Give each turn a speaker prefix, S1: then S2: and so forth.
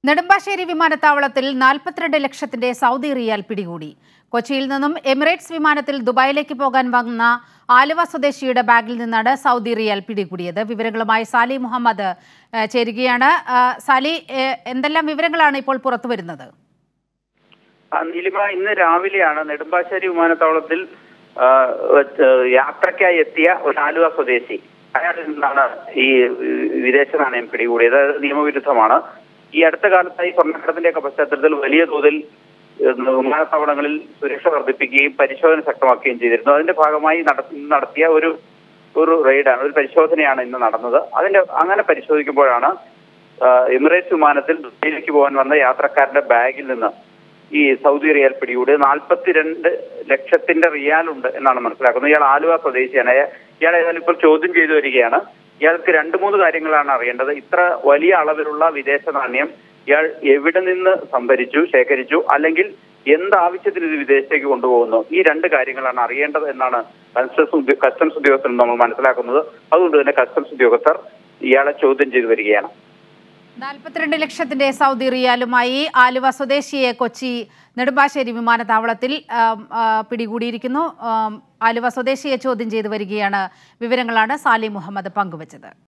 S1: നെടുമ്പാശ്ശേരി വിമാനത്താവളത്തിൽ നാൽപ്പത്തിരണ്ട് ലക്ഷത്തിന്റെ സൗദി റിയാൽ പിടികൂടി കൊച്ചിയിൽ നിന്നും എമിറേറ്റ്സ് വിമാനത്തിൽ ദുബായിലേക്ക് പോകാൻ വന്ന ആലുവ സ്വദേശിയുടെ ബാഗിൽ നിന്നാണ് സൗദി റിയാൽ പിടികൂടിയത് വിവരങ്ങളുമായി സാലി മുഹമ്മദ് ഏഹ്, ചേരുകയാണ് ആ, സാലി ഏഹ്, എന്തെല്ലാം വിവരങ്ങളാണ് ഇപ്പോൾ പുറത്തു വരുന്നത്
S2: ആ, നീലിമ ഇന്ന് രാവിലെയാണ് നെടുമ്പാശ്ശേരി വിമാനത്താവളത്തിൽ ആ, വെച്ച് യാത്രയ്ക്കായി എത്തിയ ഒരു ആലുവ സ്വദേശി അയാളിൽ നിന്നാണ് ഈ വിദേശ നാണയം പിടികൂടിയത് അത് നിയമവിരുദ്ധമാണ് ഈ അടുത്ത കാലത്തായി സ്വർണ്ണക്കടത്തിന്റെയൊക്കെ പശ്ചാത്തലത്തിൽ വലിയ തോതിൽ ഏഹ്, വിമാനത്താവളങ്ങളിൽ സുരക്ഷ വർദ്ധിപ്പിക്കുകയും പരിശോധന ശക്തമാക്കുകയും ചെയ്തിരുന്നു അതിന്റെ ഭാഗമായി നട- ഇന്ന് നടത്തിയ ഒരു ഒരു റെയ്ഡാണ് ഒരു പരിശോധനയാണ് ഇന്ന് നടന്നത് അതിന്റെ അങ്ങനെ പരിശോധിക്കുമ്പോഴാണ് ആ, എമിറേറ്റ്സ് വിമാനത്തിൽ ദുബൈയിലേക്ക് പോകാൻ വന്ന യാത്രക്കാരന്റെ ബാഗിൽ നിന്ന് ഈ സൗദി റിയാൽ പിടികൂടി നാൽപ്പത്തിരണ്ട് ലക്ഷത്തിന്റെ റിയാൽ ഉണ്ട് എന്നാണ് മനസ്സിലാക്കുന്നത് ഇയാൾ ആലുവ സ്വദേശിയാണ് അയ- ഇയാൾ ഏതായാലും ഇപ്പോൾ ചോദ്യം ചെയ്തു വരികയാണ് ഇയാൾക്ക് രണ്ട് മൂന്ന് കാര്യങ്ങളാണ് അറിയേണ്ടത് ഇത്ര വലിയ അളവിലുള്ള വിദേശ നാണ്യം ഇയാൾ എവിടെ നിന്ന് സംഭരിച്ചു ശേഖരിച്ചു അല്ലെങ്കിൽ എന്ത് ആവശ്യത്തിന് ഇത് വിദേശത്തേക്ക് കൊണ്ടുപോകുന്നു ഈ രണ്ട് കാര്യങ്ങളാണ് അറിയേണ്ടത് എന്നാണ് കസ്റ്റംസ് ഉദ്യോ- കസ്റ്റംസ് ഉദ്യോഗസ്ഥർ നമ്മൾ മനസ്സിലാക്കുന്നത് അതുകൊണ്ട് തന്നെ കസ്റ്റംസ് ഉദ്യോഗസ്ഥർ ഇയാളെ ചോദ്യം ചെയ്തു വരികയാണ്
S1: നാൽപ്പത്തിരണ്ട് ലക്ഷത്തിന്റെ സൗദി റിയാലുമായി ആലുവ സ്വദേശിയെ കൊച്ചി നെടുമ്പാശ്ശേരി വിമാനത്താവളത്തിൽ ആം, ആ, പിടികൂടിയിരിക്കുന്നു ആം, ആലുവ സ്വദേശിയെ ചോദ്യം ചെയ്തു വരികയാണ് വിവരങ്ങളാണ് സാലി മുഹമ്മദ് പങ്കുവച്ചത്